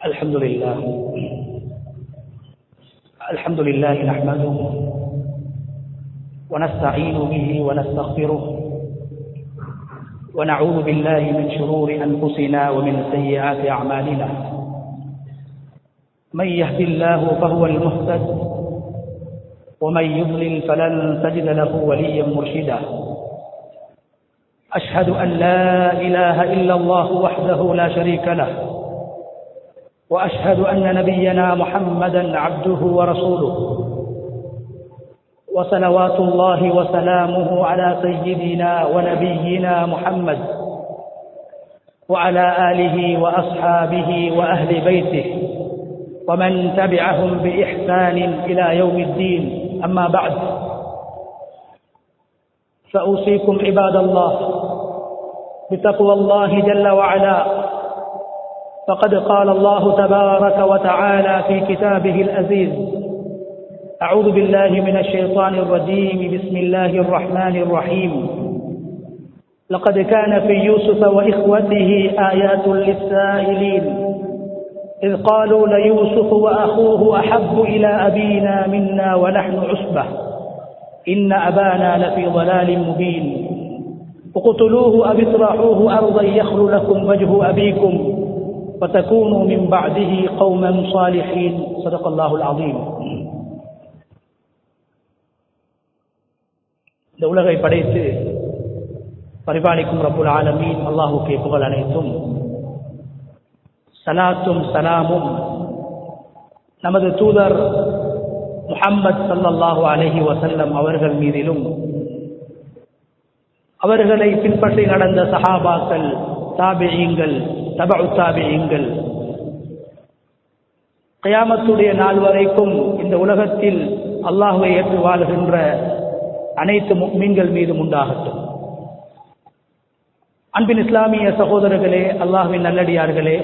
الحمد لله الحمد لله نحمده ونستعين به ونستغفره ونعوذ بالله من شرور أنفسنا ومن سيئات أعمالنا من يهد الله فهو المهتد ومن يضلل فلن تجد له وليا مرشدا أشهد أن لا إله إلا الله وحده لا شريك له واشهد ان نبينا محمدا عبده ورسوله وصلوات الله وسلامه على سيدنا ونبينا محمد وعلى اله واصحابه واهل بيته ومن تبعهم باحسان الى يوم الدين اما بعد فاوصيكم عباد الله بتقوى الله جل وعلا فقد قال الله تبارك وتعالى في كتابه العزيز أعوذ بالله من الشيطان الرجيم بسم الله الرحمن الرحيم لقد كان في يوسف وإخوته آيات للسائلين إذ قالوا ليوسف وأخوه أحب إلى أبينا منا ونحن عصبة إن أبانا لفي ضلال مبين اقتلوه أو اطرحوه أرضا يخل لكم وجه أبيكم وتكونوا من بعده قوما صالحين صدق الله العظيم இந்த உலகை படைத்து பரிபாலிக்கும் ரப்புல் ஆலமீன் அல்லாஹுக்கே புகழ் அனைத்தும் சலாத்தும் சலாமும் நமது தூதர் முஹம்மது சல்லல்லாஹு அலஹி வசல்லம் அவர்கள் மீதிலும் அவர்களை பின்பற்றி நடந்த சஹாபாக்கள் தாபியங்கள் தபு தாபியங்கள் கயாமத்துடைய நாள் வரைக்கும் இந்த உலகத்தில் அல்லாஹுவை ஏற்று வாழ்கின்ற அனைத்து மீன்கள் மீதும் உண்டாகட்டும் அன்பின் இஸ்லாமிய சகோதரர்களே அல்லாஹுவின் நல்லடியார்களே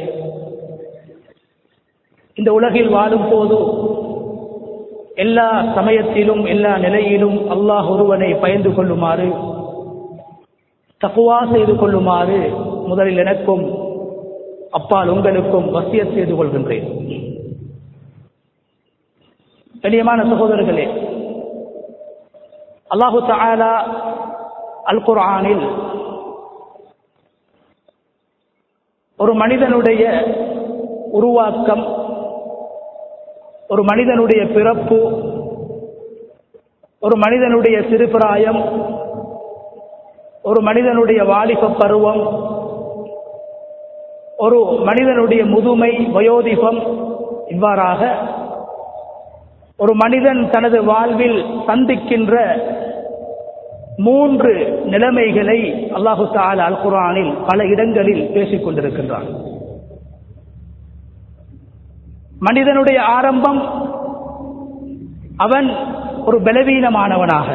இந்த உலகில் வாழும் போது எல்லா சமயத்திலும் எல்லா நிலையிலும் அல்லாஹ் ஒருவனை பயந்து கொள்ளுமாறு தப்புவா செய்து கொள்ளுமாறு முதலில் எனக்கும் அப்பால் உங்களுக்கும் வசியத் செய்து கொள்கின்றேன் கண்ணியமான சகோதரர்களே அல்லாஹு தாலா அல் குர்ஆனில் ஒரு மனிதனுடைய உருவாக்கம் ஒரு மனிதனுடைய பிறப்பு ஒரு மனிதனுடைய சிறுபிராயம் ஒரு மனிதனுடைய வாலிப பருவம் ஒரு மனிதனுடைய முதுமை வயோதிபம் இவ்வாறாக ஒரு மனிதன் தனது வாழ்வில் சந்திக்கின்ற மூன்று நிலைமைகளை அல்லாஹு தால் அல் குரானில் பல இடங்களில் பேசிக் கொண்டிருக்கின்றான் மனிதனுடைய ஆரம்பம் அவன் ஒரு பலவீனமானவனாக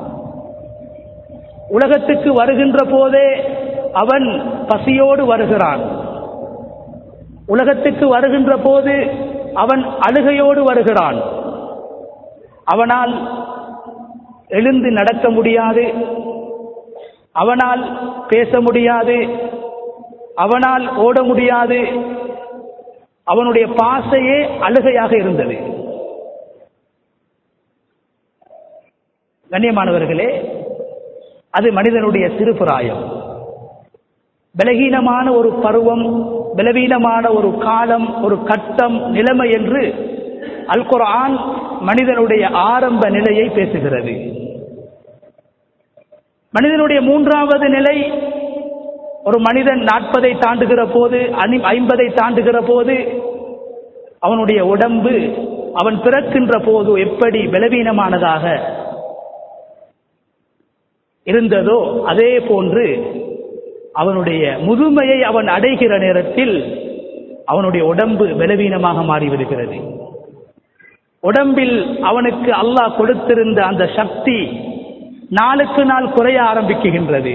உலகத்துக்கு வருகின்ற போதே அவன் பசியோடு வருகிறான் உலகத்துக்கு வருகின்ற போது அவன் அழுகையோடு வருகிறான் அவனால் எழுந்து நடக்க முடியாது அவனால் பேச முடியாது அவனால் ஓட முடியாது அவனுடைய பாசையே அழுகையாக இருந்தது கண்ணியமானவர்களே அது மனிதனுடைய சிறுபிராயம் பலகீனமான ஒரு பருவம் பலவீனமான ஒரு காலம் ஒரு கட்டம் நிலைமை என்று அல் குரான் மனிதனுடைய ஆரம்ப நிலையை பேசுகிறது மனிதனுடைய மூன்றாவது நிலை ஒரு மனிதன் நாற்பதை தாண்டுகிற போது ஐம்பதை தாண்டுகிற போது அவனுடைய உடம்பு அவன் பிறக்கின்ற போது எப்படி பலவீனமானதாக இருந்ததோ அதே போன்று அவனுடைய முதுமையை அவன் அடைகிற நேரத்தில் அவனுடைய உடம்பு பலவீனமாக மாறிவிடுகிறது உடம்பில் அவனுக்கு அல்லாஹ் கொடுத்திருந்த அந்த சக்தி நாளுக்கு நாள் குறைய ஆரம்பிக்குகின்றது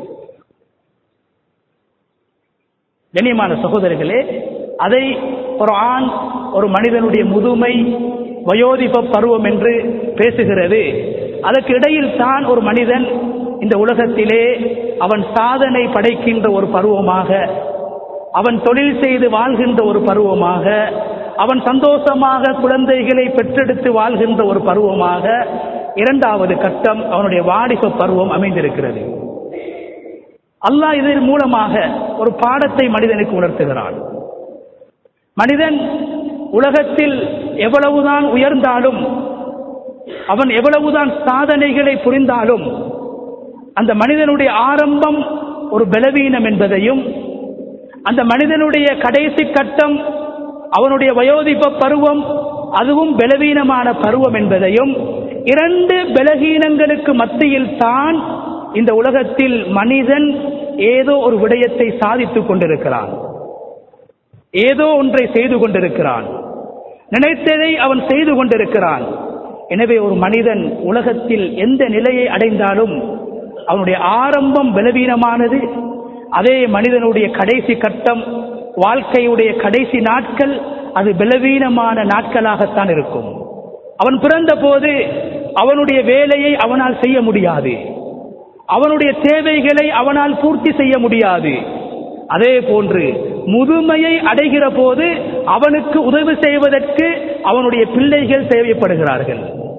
கண்ணியமான சகோதரர்களே அதை ஒரு ஆண் ஒரு மனிதனுடைய முதுமை வயோதிப பருவம் என்று பேசுகிறது அதற்கு இடையில் தான் ஒரு மனிதன் இந்த உலகத்திலே அவன் சாதனை படைக்கின்ற ஒரு பருவமாக அவன் தொழில் செய்து வாழ்கின்ற ஒரு பருவமாக அவன் சந்தோஷமாக குழந்தைகளை பெற்றெடுத்து வாழ்கின்ற ஒரு பருவமாக இரண்டாவது கட்டம் அவனுடைய வாலிப பருவம் அமைந்திருக்கிறது அல்லாஹ் இதன் மூலமாக ஒரு பாடத்தை மனிதனுக்கு உணர்த்துகிறான் மனிதன் உலகத்தில் எவ்வளவுதான் உயர்ந்தாலும் அவன் எவ்வளவுதான் சாதனைகளை புரிந்தாலும் அந்த மனிதனுடைய ஆரம்பம் ஒரு பலவீனம் என்பதையும் அந்த மனிதனுடைய கடைசி கட்டம் அவனுடைய வயோதிப பருவம் அதுவும் பலவீனமான பருவம் என்பதையும் இரண்டு பலகீனங்களுக்கு மத்தியில் தான் இந்த உலகத்தில் மனிதன் ஏதோ ஒரு விடயத்தை சாதித்துக் கொண்டிருக்கிறான் ஏதோ ஒன்றை செய்து கொண்டிருக்கிறான் நினைத்ததை அவன் செய்து கொண்டிருக்கிறான் எனவே ஒரு மனிதன் உலகத்தில் எந்த நிலையை அடைந்தாலும் அவனுடைய ஆரம்பம் பலவீனமானது அதே மனிதனுடைய கடைசி கட்டம் வாழ்க்கையுடைய கடைசி நாட்கள் அது பலவீனமான நாட்களாகத்தான் இருக்கும் அவன் பிறந்த போது அவனுடைய வேலையை அவனால் செய்ய முடியாது அவனுடைய தேவைகளை அவனால் பூர்த்தி செய்ய முடியாது அதே போன்று முதுமையை அடைகிற போது அவனுக்கு உதவி செய்வதற்கு அவனுடைய பிள்ளைகள் தேவைப்படுகிறார்கள்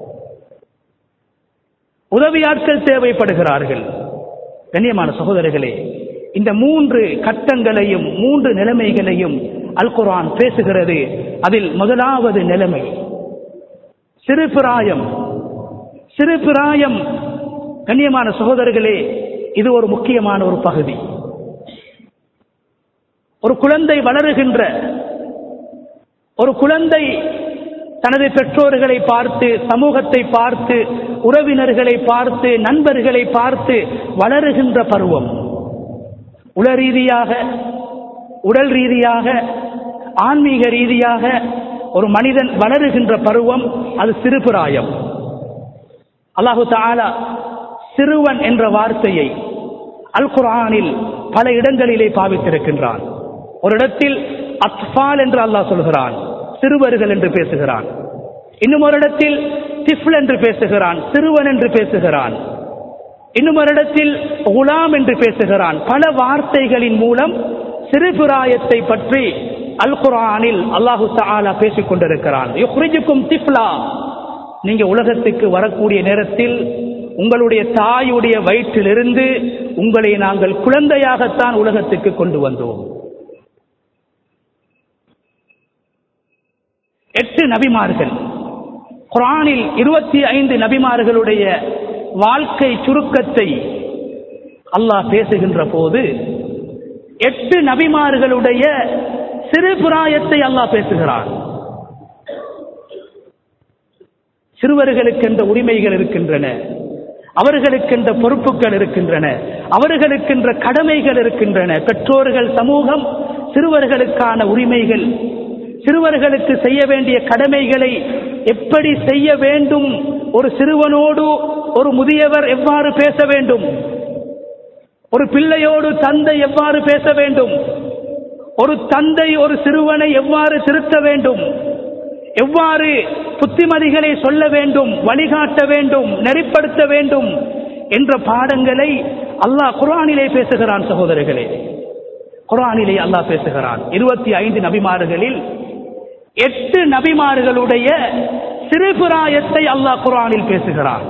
உதவியாட்கள் தேவைப்படுகிறார்கள் கண்ணியமான சகோதரர்களே இந்த மூன்று கட்டங்களையும் மூன்று நிலைமைகளையும் அல் குரான் பேசுகிறது அதில் முதலாவது நிலைமை சிறு பிராயம் சிறு பிராயம் கண்ணியமான சகோதரர்களே இது ஒரு முக்கியமான ஒரு பகுதி ஒரு குழந்தை வளருகின்ற ஒரு குழந்தை தனது பெற்றோர்களை பார்த்து சமூகத்தை பார்த்து உறவினர்களை பார்த்து நண்பர்களை பார்த்து வளருகின்ற பருவம் உள ரீதியாக உடல் ரீதியாக ஆன்மீக ரீதியாக ஒரு மனிதன் வளருகின்ற பருவம் அது சிறுபிராயம் அல்லாஹு தாலா சிறுவன் என்ற வார்த்தையை அல் குரானில் பல இடங்களிலே பாவித்திருக்கின்றான் ஒரு இடத்தில் அத்பால் என்று அல்லாஹ் சொல்கிறான் சிறுவர்கள் என்று பேசுகிறான் இன்னும் ஒரு இடத்தில் திஃப்ல் என்று பேசுகிறான் சிறுவன் என்று பேசுகிறான் இன்னும் ஒரு இடத்தில் குலாம் என்று பேசுகிறான் பல வார்த்தைகளின் மூலம் சிறுபிராயத்தை பற்றி அல் குரானில் அல்லாஹு தாலா பேசிக் கொண்டிருக்கிறான் யுக்ரிஜுக்கும் திஃப்லா நீங்க உலகத்துக்கு வரக்கூடிய நேரத்தில் உங்களுடைய தாயுடைய வயிற்றிலிருந்து உங்களை நாங்கள் குழந்தையாகத்தான் உலகத்துக்கு கொண்டு வந்தோம் எட்டு நபிமார்கள் குரானில் இருபத்தி ஐந்து நபிமார்களுடைய வாழ்க்கை சுருக்கத்தை அல்லாஹ் பேசுகின்ற போது எட்டு நபிமார்களுடைய சிறு பிராயத்தை அல்லாஹ் பேசுகிறான் சிறுவர்களுக்கென்ற உரிமைகள் இருக்கின்றன அவர்களுக்கென்ற பொறுப்புகள் இருக்கின்றன அவர்களுக்கென்ற கடமைகள் இருக்கின்றன பெற்றோர்கள் சமூகம் சிறுவர்களுக்கான உரிமைகள் சிறுவர்களுக்கு செய்ய வேண்டிய கடமைகளை எப்படி செய்ய வேண்டும் ஒரு சிறுவனோடு ஒரு முதியவர் எவ்வாறு பேச வேண்டும் ஒரு பிள்ளையோடு தந்தை எவ்வாறு பேச வேண்டும் ஒரு தந்தை ஒரு சிறுவனை எவ்வாறு திருத்த வேண்டும் எவ்வாறு புத்திமதிகளை சொல்ல வேண்டும் வழிகாட்ட வேண்டும் நெறிப்படுத்த வேண்டும் என்ற பாடங்களை அல்லாஹ் குரானிலே பேசுகிறான் சகோதரர்களே குரானிலே அல்லாஹ் பேசுகிறான் இருபத்தி ஐந்து நபிமாறுகளில் எட்டு நபிமார்களுடைய சிறுபிராயத்தை அல்லாஹ் குரானில் பேசுகிறான்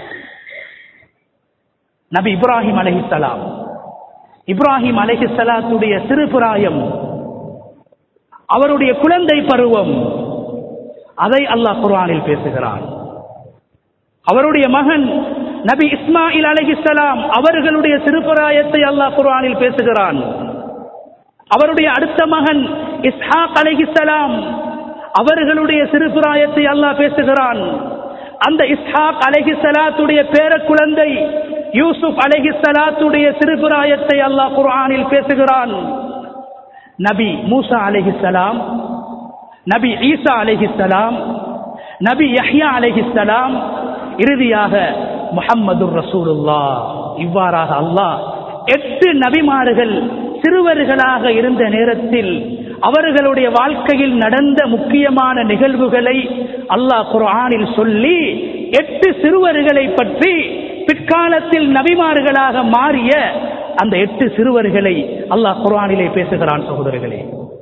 நபி இப்ராஹிம் அலஹிசலாம் இப்ராஹிம் அலஹிசலாத்துடைய சிறுபிராயம் அவருடைய குழந்தை பருவம் அதை அல்லாஹ் குர்ஆனில் பேசுகிறான் அவருடைய மகன் நபி இஸ்மாயில் அலைஹிஸ்ஸலாம் அவர்களுடைய சிறுபிராயத்தை அல்லாஹ் குர்ஆனில் பேசுகிறான் அவருடைய அடுத்த மகன் இஸ்ஹாக் அலைஹிஸ்ஸலாம் அவர்களுடைய சிறுபிராயத்தை அல்லாஹ் பேசுகிறான் அந்த இஸ்ஹாக் அலைஹிஸ்ஸலாத்துடைய பேர குழந்தை யூசுப் அலைஹிஸ்ஸலாத்துடைய சிறுபிராயத்தை அல்லாஹ் குர்ஆனில் பேசுகிறான் நபி மூசா அலைஹிஸ்ஸலாம் நபி ஈசா அலைஹிஸ்ஸலாம் நபி யஹ்யா அலைஹிஸ்ஸலாம் இறுதியாக முஹம்மதுர் ரசூலுல்லா இவ்வாறாக அல்லாஹ் எட்டு நபிமார்கள் சிறுவர்களாக இருந்த நேரத்தில் அவர்களுடைய வாழ்க்கையில் நடந்த முக்கியமான நிகழ்வுகளை அல்லாஹ் குர்ஆனில் சொல்லி எட்டு சிறுவர்களை பற்றி பிற்காலத்தில் நபிமார்களாக மாறிய அந்த எட்டு சிறுவர்களை அல்லாஹ் குர்ஆனிலே பேசுகிறான் சகோதரர்களே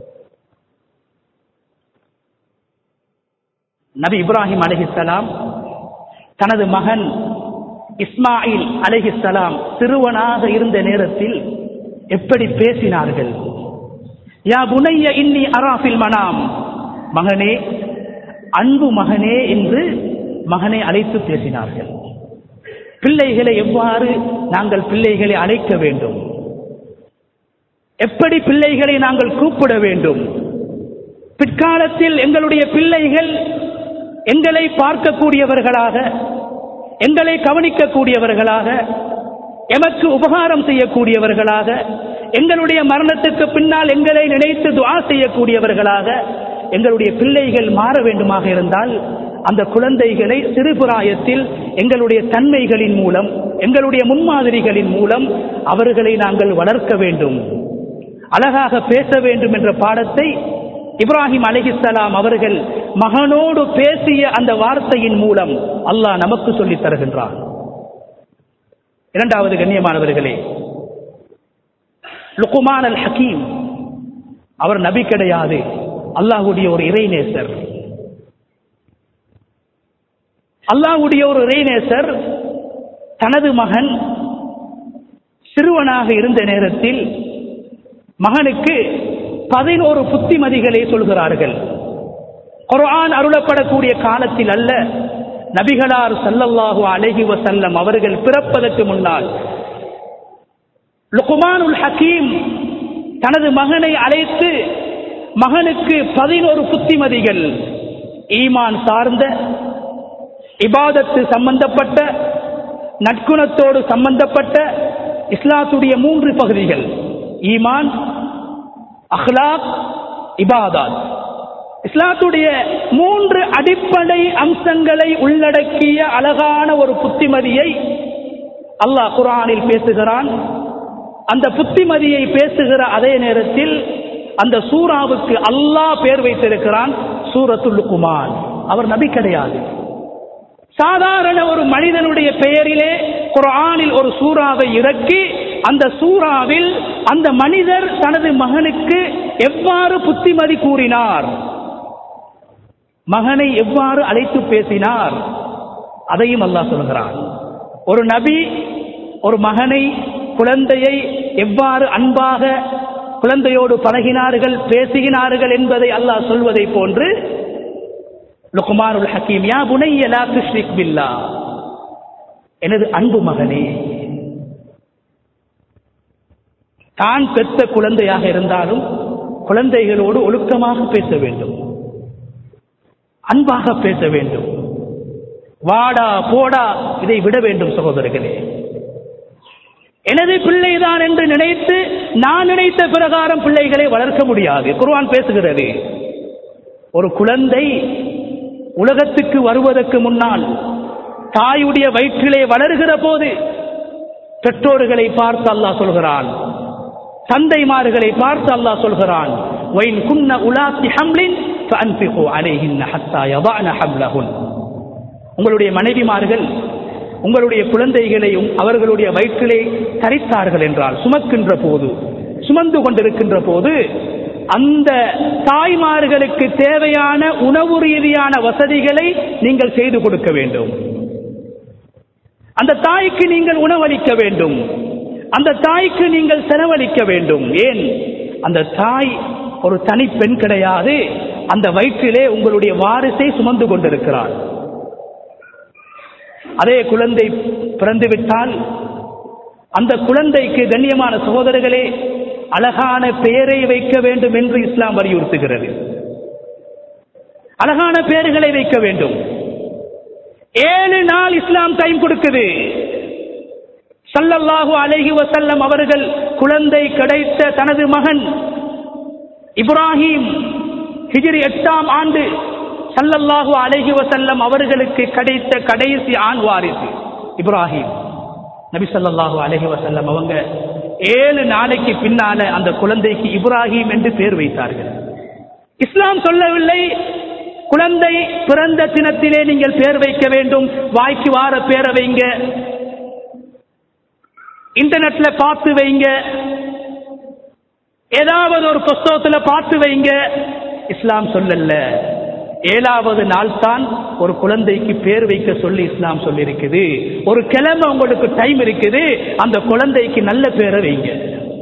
நபி இப்ராஹிம் அலைஹிஸ்ஸலாம் தனது மகன் இஸ்மாயில் அலைஹிஸ்ஸலாம் சிறுவனாக இருந்த நேரத்தில் எப்படி பேசினார்கள் யா புனைய இன்னி அராஃபில் மனாம் மகனே அன்பு மகனே என்று மகனை அழைத்து பேசினார்கள் பிள்ளைகளை எவ்வாறு நாங்கள் பிள்ளைகளை அழைக்க வேண்டும் எப்படி பிள்ளைகளை நாங்கள் கூப்பிட வேண்டும் பிற்காலத்தில் எங்களுடைய பிள்ளைகள் எங்களை பார்க்கக்கூடியவர்களாக எங்களை கவனிக்கக்கூடியவர்களாக எமக்கு உபகாரம் செய்யக்கூடியவர்களாக எங்களுடைய மரணத்துக்கு பின்னால் எங்களை நினைத்து துவா செய்யக்கூடியவர்களாக எங்களுடைய பிள்ளைகள் மாற வேண்டுமாக இருந்தால் அந்த குழந்தைகளை சிறுபிராயத்தில் எங்களுடைய தன்மைகளின் மூலம் எங்களுடைய முன்மாதிரிகளின் மூலம் அவர்களை நாங்கள் வளர்க்க வேண்டும் அழகாக பேச வேண்டும் என்ற பாடத்தை இப்ராஹிம் அலிஹிஸ்லாம் அவர்கள் மகனோடு பேசிய அந்த வார்த்தையின் மூலம் அல்லாஹ் நமக்கு சொல்லித் தருகின்றான் இரண்டாவது கண்ணியமானவர்களே லுக்குமான் அல் ஹக்கீம் அவர் நபி கிடையாது அல்லாஹுடைய ஒரு இறைநேசர் அல்லாஹுடைய ஒரு இறைநேசர் தனது மகன் சிறுவனாக இருந்த நேரத்தில் மகனுக்கு பதினோரு புத்திமதிகளை சொல்கிறார்கள் குர்ஆன் அருளப்படக்கூடிய காலத்தில் அல்ல நபிகளார் சல்லல்லாஹு அலைஹி வசல்லம் அவர்கள் பிறப்பதற்கு முன்னால் லுக்குமானுல் ஹக்கீம் தனது மகனை அழைத்து மகனுக்கு பதினோரு புத்திமதிகள் ஈமான் சார்ந்த இபாதத்து சம்பந்தப்பட்ட நற்குணத்தோடு சம்பந்தப்பட்ட இஸ்லாத்துடைய மூன்று பகுதிகள் ஈமான் அஹ்லாக் இபாதாத் இஸ்லாத்துடைய மூன்று அடிப்படை அம்சங்களை உள்ளடக்கிய அழகான ஒரு புத்திமதியை அல்லாஹ் குரானில் பேசுகிறான் அந்த புத்திமதியை பேசுகிற அதே நேரத்தில் அந்த சூறாவுக்கு அல்லாஹ் பேர் வைத்திருக்கிறான் சூரத்துல் குமான் அவர் நபி கிடையாது சாதாரண ஒரு மனிதனுடைய பெயரிலே குரானில் ஒரு சூறாவை இறக்கி அந்த சூறாவில் அந்த மனிதர் தனது மகனுக்கு எவ்வாறு புத்திமதி கூறினார் மகனை எவ்வாறு அழைத்து பேசினார் அதையும் அல்லாஹ் சொல்கிறான் ஒரு நபி ஒரு மகனை குழந்தையை எவ்வாறு அன்பாக குழந்தையோடு பழகினார்கள் பேசுகினார்கள் என்பதை அல்லாஹ் சொல்வதை போன்று லுக்மானுல் ஹக்கீம் யா புனைய லா துஷ்ரிக் பில்லா எனது அன்பு மகனே தான் பெற்ற குழந்தையாக இருந்தாலும் குழந்தைகளோடு ஒழுக்கமாக பேச வேண்டும் அன்பாக பேச வேண்டும் வாடா போடா இதை விட வேண்டும் சகோதரர்களே எனது பிள்ளைதான் என்று நினைத்து நான் நினைத்த பிரகாரம் பிள்ளைகளை வளர்க்க முடியாது குர்ஆன் பேசுகிறது ஒரு குழந்தை உலகத்துக்கு வருவதற்கு முன்னால் தாயுடைய வயிற்றிலே வளர்கிற போது பெற்றோர்களை பார்த்து அல்லாஹ் சொல்கிறான் தந்தைமார்களை பார்த்து அல்லாஹ் சொல்கிறான் வைன் குன்ன உலாத்தி ஹம்லின் ஃபஅன்ஃபிகு அலைஹின்ன ஹத்தா யதஅன ஹம்லஹுன் உங்களுடைய மனைவிமார்கள் உங்களுடைய குழந்தைகளையும் அவர்களுடைய வயிற்றிலே தரித்தார்கள் என்றால் சுமக்கின்ற போது சுமந்து கொண்டிருக்கின்ற போது அந்த தாய்மார்களுக்கு தேவையான உணவு ரீதியான வசதிகளை நீங்கள் செய்து கொடுக்க வேண்டும் அந்த தாய்க்கு நீங்கள் உணவளிக்க வேண்டும் அந்த தாய்க்கு நீங்கள் செலவழிக்க வேண்டும் ஏன் அந்த தாய் ஒரு தனி பெண் கிடையாது அந்த வயிற்றிலே உங்களுடைய வாரிசை சுமந்து கொண்டிருக்கிறார் அதே குழந்தை பிறந்துவிட்டால் அந்த குழந்தைக்கு கண்ணியமான சகோதரர்களே அழகான பெயரை வைக்க வேண்டும் என்று இஸ்லாம் வலியுறுத்துகிறது அழகான பெயர்களை வைக்க வேண்டும் ஏழு நாள் இஸ்லாம் டைம் கொடுக்குது சல்லல்லாஹு அலைஹி வசல்லம் அவர்கள் குழந்தை கிடைத்த தனது மகன் இப்ராஹிம் ஹிஜ்ரி எட்டாம் ஆண்டு சல்லல்லாஹு அலைஹி வசல்லம் அவர்களுக்கு கிடைத்த கடைசி ஆண் வாரிசு இப்ராஹிம் நபி ஸல்லல்லாஹு அலைஹி வசல்லம் அவங்க ஏழு நாளைக்கு பின்னால அந்த குழந்தைக்கு இப்ராஹிம் என்று பேர் வைத்தார்கள் இஸ்லாம் சொல்லவில்லை குழந்தை பிறந்த தினத்திலே நீங்கள் பேர் வைக்க வேண்டும் வாய்க்கு வார பேரை வைங்க இன்டர்நெட்ல பார்த்து வைங்க ஏதாவது ஒரு புஸ்தகத்துல பார்த்து வைங்க இஸ்லாம் சொல்லல ஏழாவது நாள் தான் ஒரு குழந்தைக்கு பேர் வைக்க சொல்லி இஸ்லாம் சொல்லி இருக்குது ஒரு கிழமை உங்களுக்கு டைம் இருக்குது அந்த குழந்தைக்கு நல்ல பேரை வைங்க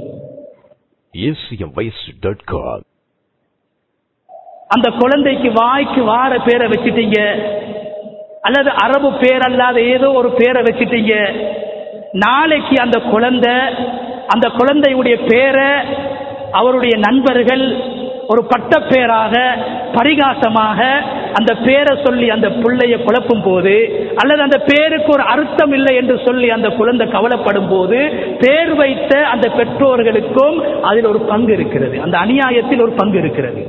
acmvoice.com. அந்த குழந்தைக்கு வாய்க்கு வார பேரை வச்சிட்டீங்க அல்லது அரபு பேர் அல்லாத ஏதோ ஒரு பேரை வச்சிட்டீங்க நாளைக்கு அந்த குழந்தை அந்த குழந்தையுடைய பேரை அவருடைய நண்பர்கள் ஒரு பட்ட பேராக பரிகாசமாக அந்த பேரை சொல்லி அந்த பிள்ளைய குழப்பும் போது அல்லது அந்த பேருக்கு ஒரு அர்த்தம் இல்லை என்று சொல்லி அந்த குழந்தை கவலைப்படும் போது பேர் வைத்த அந்த பெற்றோர்களுக்கும் அதில் ஒரு பங்கு இருக்கிறது அந்த அநியாயத்தில் ஒரு பங்கு இருக்கிறது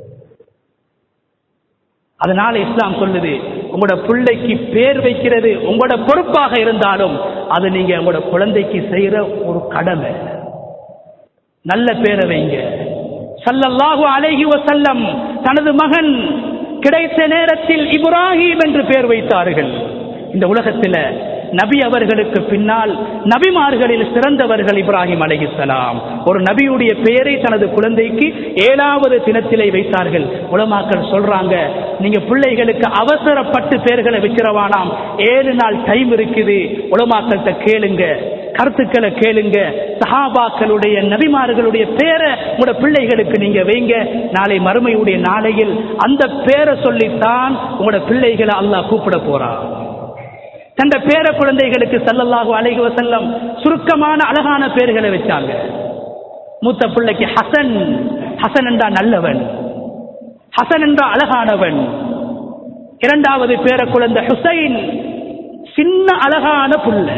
அதனால இஸ்லாம் சொல்லுது உங்களோட பிள்ளைக்கு பேர் வைக்கிறது உங்களோட பொறுப்பாக இருந்தாலும் அது நீங்க உங்களோட குழந்தைக்கு செய்யற ஒரு கடமை நல்ல பேரை வைங்க சல்லல்லாஹு அலைஹி வஸல்லம் தனது மகன் கிடைத்த நேரத்தில் இப்ராஹிம் என்று பெயர் வைத்தார்கள் இந்த உலகத்தில் நபி அவர்களுக்கு பின்னால் நபிமார்களில் சிறந்தவர்கள் இப்ராஹிம் அலைஹிஸ்ஸலாம் ஒரு நபியுடைய பெயரை தனது குழந்தைக்கு ஏழாவது தினத்திலே வைத்தார்கள் உலமாக்கள் சொல்றாங்க நீங்க பிள்ளைகளுக்கு அவசரப்பட்டு பெயர்களை வச்சிரவானாம் ஏழு நாள் டைம் இருக்குது உலமாக்கள்கிட்ட கேளுங்க கருத்துக்களை கேளுங்க சஹாபாக்களுடைய நபிமார்களுடைய பேரை உங்களோட பிள்ளைகளுக்கு நீங்க வைங்க நாளை மறுமையுடைய நாளையில் அந்த பேரை சொல்லித்தான் உங்களோட பிள்ளைகளை அல்லாஹ் கூப்பிட போறான் தந்த பேர குழந்தைகளுக்கு சல்லல்லாஹு அலைஹி வஸல்லம் சுருக்கமான அழகான பேர்களை வச்சாங்க மூத்த பிள்ளைக்கு ஹசன் ஹசன் என்றா நல்லவன் ஹசன் என்றா அழகானவன் இரண்டாவது பேர குழந்தை ஹுசைன் சின்ன அழகான புள்ள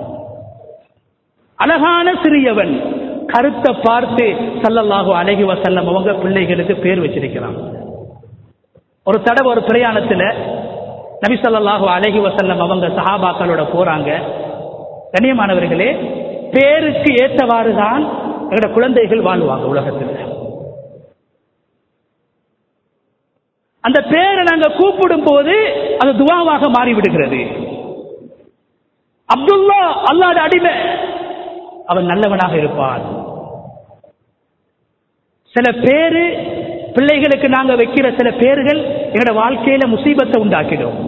அழகான சிறியவன் கருத்தை பார்த்து சல்லல்லாஹு அலைஹி வஸல்லம் அவங்க பிள்ளைகளுக்கு பேர் வச்சிருக்கிறான் ஒரு தடவை ஒரு பிரயாணத்துல நபி ஸல்லல்லாஹு அலைஹி வஸல்லம் அவங்க சஹாபாக்களோட போறாங்க கண்ணியமானவர்களே பேருக்கு ஏற்றவாறு தான் எங்களோட குழந்தைகள் வாழ்வாங்க உலகத்தில் அந்த பேரை நாங்க கூப்பிடும் போது அது துவாவாக மாறிவிடுகிறது அப்துல்லா அல்லாத அடிமை அவன் நல்லவனாக இருப்பான் சில பேரு பிள்ளைகளுக்கு நாங்க வைக்கிற சில பேர்கள் எங்களோட வாழ்க்கையில முசீபத்தை உண்டாக்கிடும்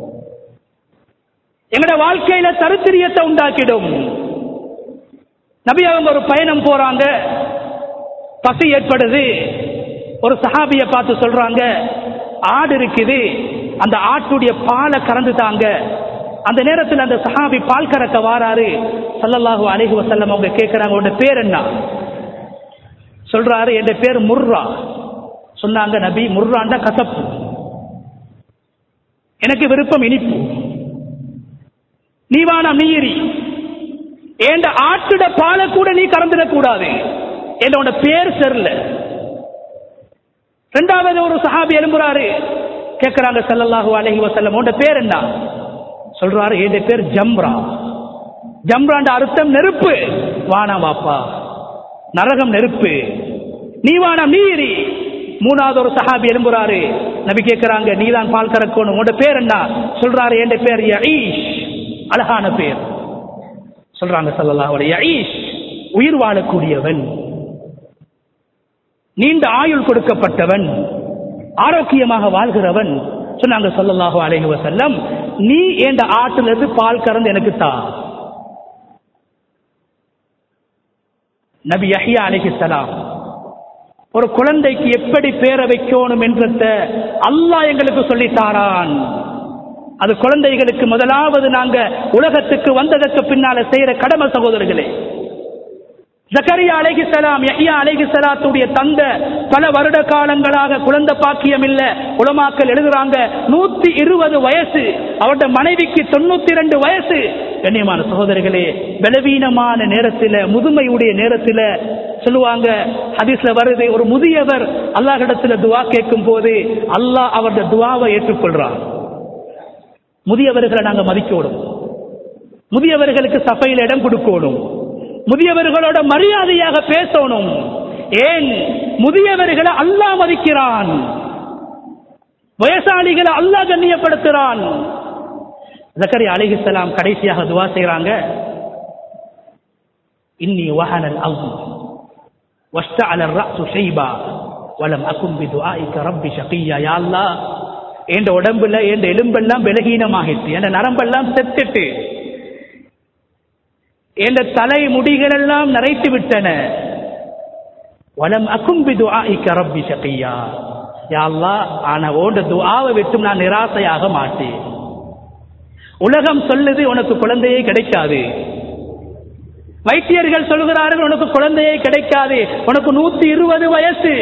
எங்களோட வாழ்க்கையில தருத்திரியத்தை உண்டாக்கிடும் நபி அவங்க ஒரு பயணம் போறாங்க பசி ஏற்படுது ஒரு சஹாபிய பார்த்து சொல்றாங்க ஆடு இருக்குது அந்த ஆட்டுடைய பாலை கறந்து தாங்க அந்த நேரத்தில் அந்த சஹாபி பால் கறக்க வாராரு சல்லல்லாஹு அலைஹி வஸல்லம் அவங்க கேட்கிறாங்க உன்னோட பேர் என்ன சொல்றாரு என் பேர் முர்ரா சொன்னாங்க நபி முர்ராண்ட கசப்பு எனக்கு விருப்பம் இனிப்பு நீ வானா மீறி ஏண்ட ஆட்டுட பாலை கூட நீ கறந்துடக் கூடாது என்னோட பேர் சரில ரெண்டாவது ஒரு சஹாபி எழும்புறாரு கேட்கிறாங்க சல்லல்லாஹு அலைஹி வஸல்லம் உன்னோட பேர் என்ன சொல்றாரு என் பேர் ஜம்ரா ஜம்ராண்ட அர்த்தம் நெருப்பு வானா வாப்பா நரகம் நெருப்பு நீ வானா மீறி மூணாவது ஒரு சஹாபி எழும்புறாரு நபி கேட்கிறாங்க நீதான் பால் கறக்கணும் உன்னோட பேர் என்ன சொல்றாரு என் பேர் யஈஷ் அழகான பேர் சொல்றாங்க சல்லல்லாஹு அலைஹி யஈஷ் உயிர் வாழக்கூடியவன் நீண்ட ஆயுள் கொடுக்கப்பட்டவன் ஆரோக்கியமாக வாழ்கிறவன் சொன்னாங்க சல்லல்லாஹு அலைஹி வஸல்லம் நீ என்ற ஆட்டிலிருந்து பால் கறந்து எனக்கு தா நபி யஹ்யா அலைஹிஸ்ஸலாம் ஒரு குழந்தைக்கு எப்படி பேர வைக்கணும் என்றத அல்லாஹ் எங்களுக்கு சொல்லி தாரான் அது குழந்தைகளுக்கு முதலாவது நாங்க உலகத்துக்கு வந்ததற்கு பின்னால செய்யற கடமை சகோதரர்களே ஜக்கரியா அலைஹிஸ்ஸலாம் யஹ்யா அலைஹிஸ்ஸலாத்துடைய தந்த பல வருட காலங்களாக குழந்தை பாக்கியம் இல்ல உலமாக்கள் எழுதுறாங்க நூத்தி இருபது வயசு அவருடைய மனைவிக்கு தொண்ணூத்தி ரெண்டு வயசு கண்ணியமான சகோதரிகளே பலவீனமான நேரத்தில் முதுமையுடைய நேரத்தில் சொல்லுவாங்க ஹதீஸ்ல வருது ஒரு முதியவர் அல்லாஹிடத்துல துவா கேட்கும் போது அல்லாஹ் அவருடைய துவாவை ஏற்றுக்கொள்றார் முதியவர்களை நாங்க மதிக்கணும் முதியவர்களுக்கு சபையில் இடம் கொடுக்கணும் முதியவர்களோட மரியாதையாக பேசணும் ஏன் முதியவர்களை அல்லாஹ் மதிக்கிறான் வயசாளிகளை அல்லாஹ் கண்ணியப்படுத்துறான் ஜக்கரி அலிஹிஸ்லாம் கடைசியாக துவா செய்கிறாங்க இன்னி வஹனல் அவ்வு واشتعل الرأس شيبا ولم أكن بدعائك ربي شقيا يا الله என் உடம்புல என் எலும்பெல்லாம் பலகீனமாகிட்டு என் நரம்பெல்லாம் செத்துட்டு என் தலை முடிகள் எல்லாம் நரைத்து விட்டன வலம் அகும்பி துஆஇக்க ரப்பி ஷகியா யா அல்லாஹ் ஆனா ஓண்ட துஆவை விட்டு நான் நிராசையாக மாட்டேன் உலகம் சொல்லுது உனக்கு குழந்தையே கிடைக்காது வைத்தியர்கள் சொல்கிறார்கள் உனக்கு குழந்தையே கிடைக்காது உனக்கு நூத்தி இருபது வயசு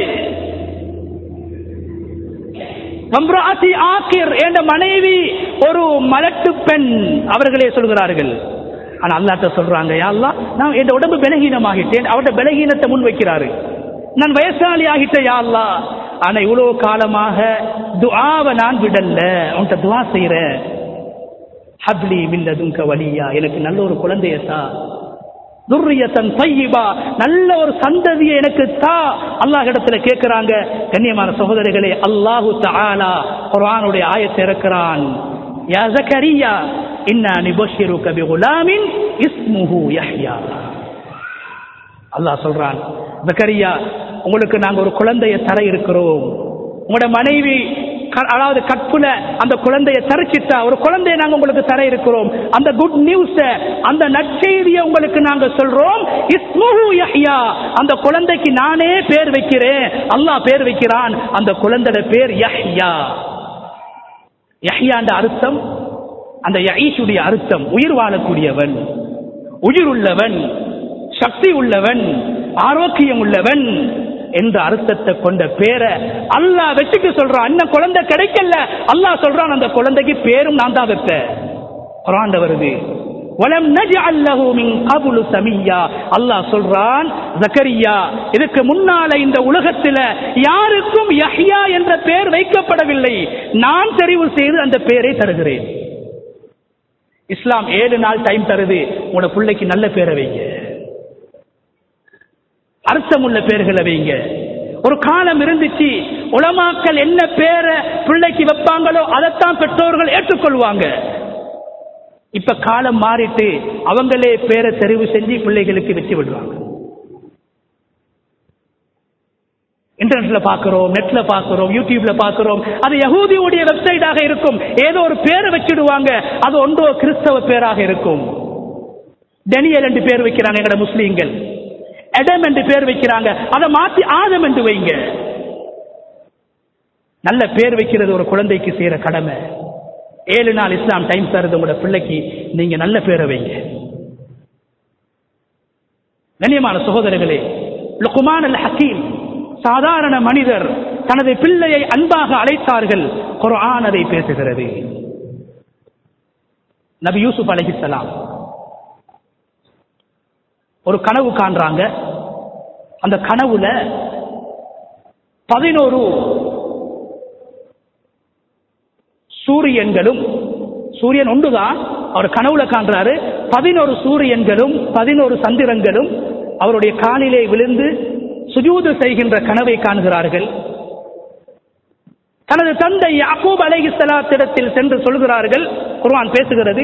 வம்ராசி ஆக்கிர் என்ற மனைவி ஒரு மலட்டு பெண் அவர்களே சொல்கிறார்கள் ஆனா அல்லாட்ட சொல்றாங்க யா அல்லாஹ் நான் என் உடம்பு பலகீனமாகிட்டேன் அவருடைய பலகீனத்தை முன் வைக்கிறாரு நான் வயசாளி ஆகிட்டேன் யா அல்லாஹ் ஆனா இவ்வளவு காலமாக துஆவை நான் விடல உன்கிட்ட துஆ செய்யறேன் ஹப்லி மில்லதுங்க வலியா எனக்கு நல்ல ஒரு குழந்தையத்தா துர்ரியத்தன் தையிபா நல்ல ஒரு சந்ததியை எனக்கு தா அல்லாஹ் இடத்துல கேட்கிறாங்க கண்ணியமான சகோதரிகளே அல்லாஹு தஆலா குர்ஆனுடைய ஆயத்தை இறக்கிறான் யா ஜக்கரியா இன்னா நிபஷிருக பிகுலாமின் இஸ்முஹு யஹ்யா அல்லாஹ் சொல்றான் ஜக்கரியா உங்களுக்கு நாங்க ஒரு குழந்தையை தர இருக்கிறோம் உங்களோட மனைவி க- அதாவது கற்புல அந்த குழந்தையை தரிச்சிட்டா ஒரு குழந்தையை நாங்க உங்களுக்கு தர இருக்கிறோம் அந்த குட் நியூஸ அந்த நற்செய்தியை உங்களுக்கு நாங்க சொல்றோம் இஸ்முஹு யஹ்யா அந்த குழந்தைக்கு நானே பேர் வைக்கிறேன் அல்லாஹ் பேர் வைக்கிறான் அந்த குழந்தையோட பேர் யஹ்யா யஹ்யாண்ட அர்த்தம் அந்த யஈஷுடைய அர்த்தம் உயிர் வாழக்கூடியவன் உயிர் உள்ளவன் சக்தி உள்ளவன் ஆரோக்கியம் உள்ளவன் என்ற அர்த்தத்தை கொண்ட பேரை அல்லாஹ் வச்சுட்டு சொல்றான் அண்ணன் குழந்தை கிடைக்கல அல்லாஹ் சொல்றான் அந்த குழந்தைக்கு பேரும் நான் தான் வைப்பேன் குரான்ல வருது வலம் நஜ்அல் லஹு மின் கப்லு சமிய்யா அல்லாஹ் சொல்றான் ஜக்கரியா இதுக்கு முன்னால இந்த உலகத்துல யாருக்கும் யஹ்யா என்ற பெயர் வைக்கப்படவில்லை நான் தெரிவு செய்து அந்த பெயரை தருகிறேன் இஸ்லாம் ஏழு நாள் டைம் தருது உங்களோட பிள்ளைக்கு நல்ல பேரை வைங்க அர்த்தமுள்ள பேர்களை வைங்க ஒரு காலம் இருந்துச்சு உலமாக்கள் என்ன பேரை பிள்ளைக்கு வைப்பாங்களோ அதைத்தான் பெற்றோர்கள் ஏற்றுக்கொள்வாங்க இப்ப காலம் மாறிட்டு அவங்களே பேரை தெரிவு செஞ்சு பிள்ளைகளுக்கு வச்சு விடுவாங்க இன்டர்நெட்ல பாக்குறோம் நெட்ல பாக்குறோம் யூடியூப்ல பாக்குறோம் அது யகூதியுடைய வெப்சைட்டாக இருக்கும் ஏதோ ஒரு பேரை வச்சிடுவாங்க அது ஒன்றோ கிறிஸ்தவ பேராக இருக்கும் டெனியல் என்று பேர் வைக்கிறாங்க எங்கட முஸ்லீம்கள் எடம் என்று பேர் வைக்கிறாங்க அதை மாத்தி ஆதம் என்று வைங்க நல்ல பேர் வைக்கிறது ஒரு குழந்தைக்கு செய்யற கடமை ஏழு நாள் இஸ்லாம் டைம் தருது உங்களோட பிள்ளைக்கு நீங்க நல்ல பேரை வைங்க கண்ணியமான சகோதரர்களே லுக்குமான் அல் ஹக்கீம் சாதாரண மனிதர் தனது பிள்ளையை அன்பாக அழைத்தார்கள் குர்ஆன் அதை பேசுகிறது நபி யூசுப் அலைஹிஸ்ஸலாம் ஒரு கனவு காண்றாங்க அந்த கனவுல பதினோரு சூரியன்களும் சூரியன் ஒன்றுதான் அவர் கனவுல காண்றாரு பதினோரு சூரியன்களும் பதினோரு சந்திரங்களும் அவருடைய காலிலே விழுந்து சுஜூது செய்கின்ற கனவை காண்கிறார்கள் தனது தந்தை யாக்கூப் அலைஹிஸ்ஸலாத்திடத்தில் சென்று சொல்கிறார்கள் குர்ஆன் பேசுகிறது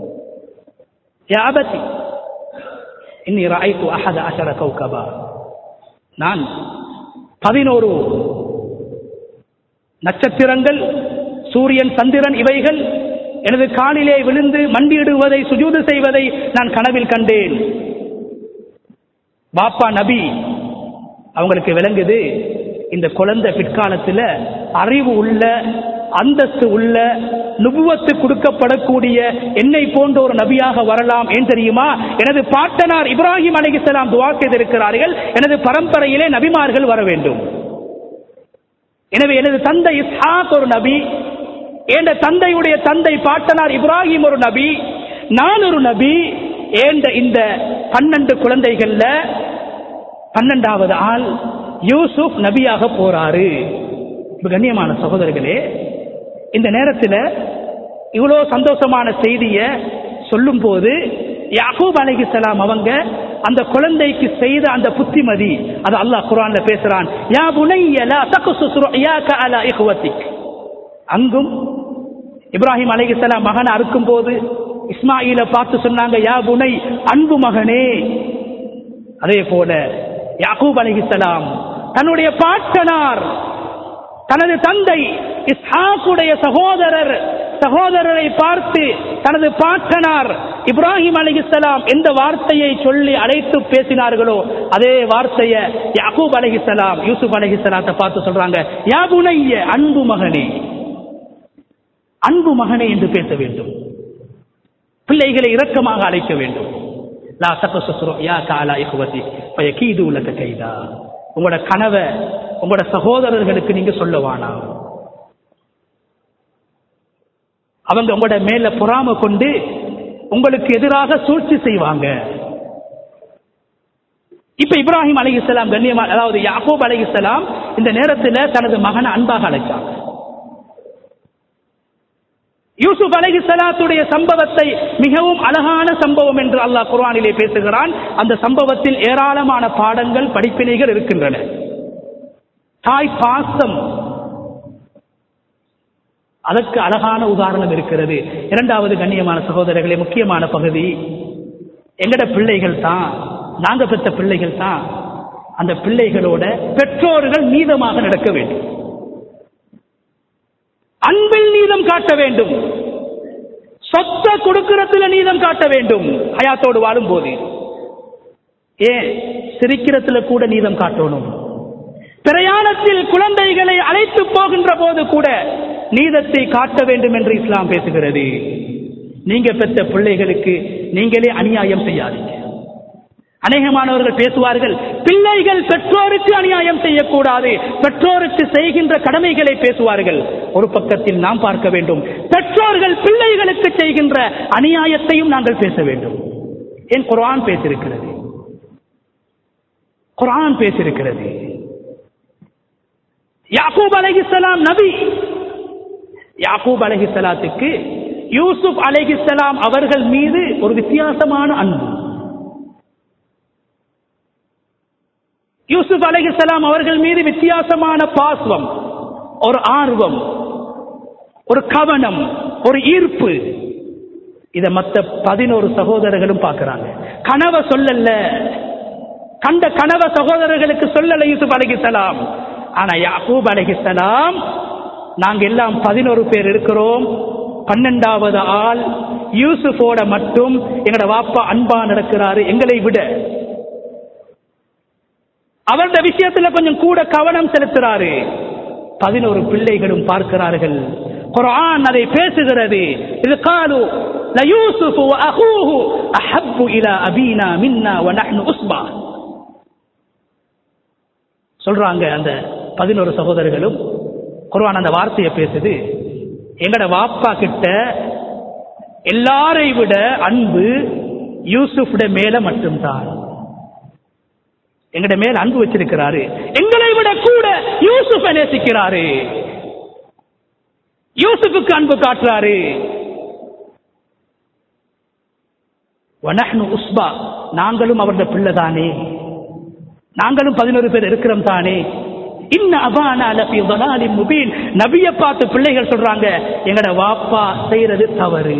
யாபதி இன்னி ராய்த்து அஹத அஷர கௌகபா நான் பதினோரு நட்சத்திரங்கள் சூரியன் சந்திரன் இவைகள் எனது காலிலே விழுந்து மண்டியிடுவதை சுஜூது செய்வதை நான் கனவில் கண்டேன் பாப்பா நபி அவங்களுக்கு விளங்குது இந்த குழந்தை பிற்காலத்தில் அறிவு உள்ள அந்தஸ்து உள்ள நுபுவத்து கொடுக்கப்படக்கூடிய என்னை போன்ற ஒரு நபியாக வரலாம் ஏன் தெரியுமா எனது பாட்டனார் இப்ராஹிம் அலைஹிஸ்ஸலாம் துவா செய்திருக்கிறார்கள் எனது பரம்பரையிலே நபிமார்கள் வர வேண்டும் எனவே எனது தந்தை இஸ்ஹாக் ஒரு நபி என்ற தந்தையுடைய தந்தை பாட்டனார் இப்ராஹிம் ஒரு நபி நான் ஒரு நபி ஏண்ட இந்த பன்னெண்டு குழந்தைகள்ல பன்னெண்டாவது ஆள் யூசுப் நபியாக போறாரு இப்ப கண்ணியமான சகோதரர்களே இந்த நேரத்தில் இவ்வளோ சந்தோஷமான செய்தியை சொல்லும் போது யாக்கூப் அலைஹிஸ்ஸலாம் அவங்க அந்த குழந்தைக்கு செய்த அந்த புத்திமதி அது அல்லாஹ் குர்ஆன்ல பேசுறான் யா புனைய லா தக்சுஸ் ருயாக அலா இஹ்வதிக் அங்கும் இப்ராஹிம் அலைஹிஸ்ஸலாம் மகனை அறுக்கும் போது இஸ்மாயில பார்த்து சொன்னாங்க யா புனை அன்பு மகனே அதே போல யாக்கூப் அலைஹிஸ்ஸலாம் தன்னுடைய பாட்டனார் தனது தந்தை இஸ்ஹாக்குடைய சகோதரர் சகோதரரை பார்த்து தனது பாட்டனார் இப்ராஹிம் அலைஹிஸ்ஸலாம் எந்த வார்த்தையை சொல்லி அழைத்து பேசினார்களோ அதே வார்த்தையை யாக்கூப் அலைஹிஸ்ஸலாம் யூசுப் அலைஹிஸ்ஸலாத்தை பார்த்து சொல்றாங்க யா புனைய அன்பு மகனே அன்பு மகனே என்று பேச வேண்டும் பிள்ளைகளை இரக்கமாக அழைக்க வேண்டும் லா தகசுசுரு யா காலா இஹ்வதி ஃபயகீது லக கைதா உங்களோட கனவை உங்களோட சகோதரர்களுக்கு நீங்க சொல்லவானா அவங்க உங்களோட மேல பொறாம கொண்டு உங்களுக்கு எதிராக சூழ்ச்சி செய்வாங்க இப்ப இப்ராஹிம் அலைஹிஸ்ஸலாம் கண்ணியமா அதாவது யாக்கூப் அலைஹிஸ்ஸலாம் இந்த நேரத்தில் தனது மகனை அன்பாக அழைச்சாங்க யூசுப் அலைஹிஸ்ஸலாத்துடைய சம்பவத்தை மிகவும் அழகான சம்பவம் என்று அல்லாஹ் குர்ஆனிலே பேசுகிறான் அந்த சம்பவத்தில் ஏராளமான பாடங்கள் படிப்பினைகள் இருக்கின்றன தாய் பாசம் அதற்கு அழகான உதாரணம் இருக்கிறது இரண்டாவது கண்ணியமான சகோதரர்களே முக்கியமான பகுதி எங்கட பிள்ளைகள் தான் நாங்க பெற்ற பிள்ளைகள் தான் அந்த பிள்ளைகளோட பெற்றோர்கள் நீதமாக நடக்க வேண்டும் அன்பில் நீதம் காட்ட வேண்டும் சொத்தை கொடுக்கிறதுல நீதம் காட்ட வேண்டும் ஹயாத்தோடு வாழும் போது ஏன் சிரிக்கிறதுல கூட நீதம் காட்டணும் பிரயாணத்தில் குழந்தைகளை அழைத்து போகின்ற போது கூட நீதத்தை காட்ட வேண்டும் என்று இஸ்லாம் பேசுகிறது நீங்க பெற்ற பிள்ளைகளுக்கு நீங்களே அநியாயம் செய்யாதீங்க அநேகமானவர்கள் பேசுவார்கள் பிள்ளைகள் பெற்றோருக்கு அநியாயம் செய்யக்கூடாது பெற்றோருக்கு செய்கின்ற கடமைகளை பேசுவார்கள் ஒரு பக்கத்தில் நாம் பார்க்க வேண்டும் பெற்றோர்கள் பிள்ளைகளுக்கு செய்கின்ற அநியாயத்தையும் நாங்கள் பேச வேண்டும் ஏன் குர்ஆன் பேசியிருக்கிறது குர்ஆன் பேசியிருக்கிறது யாக்கூப் அலைஹிஸ்ஸலாம் நபி யாக்கூப் அலைஹிஸ்ஸலாத்துக்கு யூசுப் அலைஹிஸ்ஸலாம் அவர்கள் மீது ஒரு வித்தியாசமான அன்பு யூசுப் அலைஹிஸ்ஸலாம் அவர்கள் மீது வித்தியாசமான பாசம் ஒரு ஆர்வம் ஒரு கவனம் ஒரு ஈர்ப்பு இத மத்த பதினோரு சகோதரர்களும் பார்க்கிறாங்க கனவை சொல்லல கண்ட கனவ சகோதரர்களுக்கு சொல்லல யூசுப் அலைஹிஸ்ஸலாம் ஆனா யாக்கூப் அலைஹிஸ்ஸலாம் நாங்க எல்லாம் பதினோரு பேர் இருக்கிறோம் பன்னெண்டாவது ஆள் யூசுஃபோட மட்டும் எங்கட வாப்பா அன்பா நடக்கிறாரு எங்களை விட அவருடைய விஷயத்துல கொஞ்சம் கூட கவனம் செலுத்துறாரு பதினோரு பிள்ளைகளும் பார்க்கிறார்கள் குர்ஆன் அதை பேசுகிறது இது காலு ليوسف وأخوه أحب إلى أبينا منا ونحن أصبع சொல்றாங்க அந்த பதினோரு சகோதரர்களும் குர்ஆன் அந்த வார்த்தையை பேசுது எங்கட வாப்பா கிட்ட எல்லாரை விட அன்பு யூசுஃபுட மேல மட்டும்தான் எங்கட மேல அன்பு வச்சிருக்கிறாரு எங்களை விட கூட யூசுஃபை நேசிக்கிறாரு யூசுஃபுக்கு அன்பு காட்டுறாரு வனஹ்னு உஸ்பா நாங்களும் அவருடைய பிள்ளை தானே நாங்களும் பதினோரு பேர் இருக்கிறோம் தானே இன்ன அபானா லஃபி தலாலின் முபீன் நபியை பார்த்து பிள்ளைகள் சொல்றாங்க எங்கட வாப்பா செய்யறது தவறு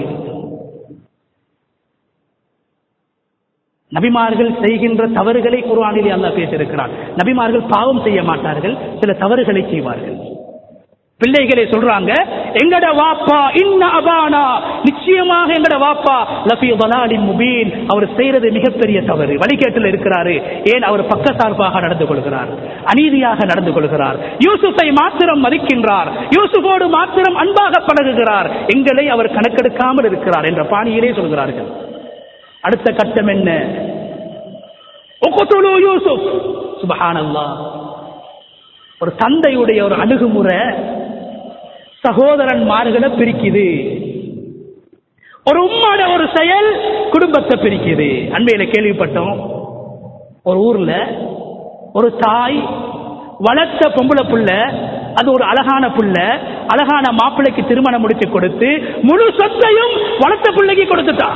நபிமார்கள் செய்கின்ற தவறுகளை குர்ஆனிலே அல்லாஹ் பேசியிருக்கிறார் நபிமார்கள் பாவம் செய்ய மாட்டார்கள் சில தவறுகளை செய்வார்கள் பிள்ளைகளை சொல்றாங்க எங்கட வாப்பா இன்ன அபானா நிச்சயமாக எங்கட வாப்பா லஃபி தலாலின் முபீன் அவர் செய்யறது மிகப்பெரிய தவறு வழிகேட்டில் இருக்கிறாரு ஏன் அவர் பக்கசார்பாக நடந்து கொள்கிறார் அநீதியாக நடந்து கொள்கிறார் யூசுஃபை மாத்திரம் மதிக்கின்றார் யூசுஃபோடு மாத்திரம் அன்பாக பழகுகிறார் எங்களை அவர் கணக்கெடுக்காமல் இருக்கிறார் என்ற பாணியிலே சொல்கிறார்கள் அடுத்த கட்டம் என்ன உக்குத்துலு யூசுப் சுபஹானல்லாஹ் ஒரு தந்தையுடைய ஒரு அணுகுமுறை சகோதரன்மார்களை பிரிக்குது ஒரு உம்மாட ஒரு செயல் குடும்பத்தை பிரிக்குது அண்மையில கேள்விப்பட்டோம் ஒரு ஊர்ல ஒரு தாய் வளர்த்த பொம்பளை புள்ள அது ஒரு அழகான புள்ள அழகான மாப்பிள்ளைக்கு திருமணம் முடிச்சு கொடுத்து முழு சொத்தையும் வளர்த்த பிள்ளைக்கு கொடுத்துட்டா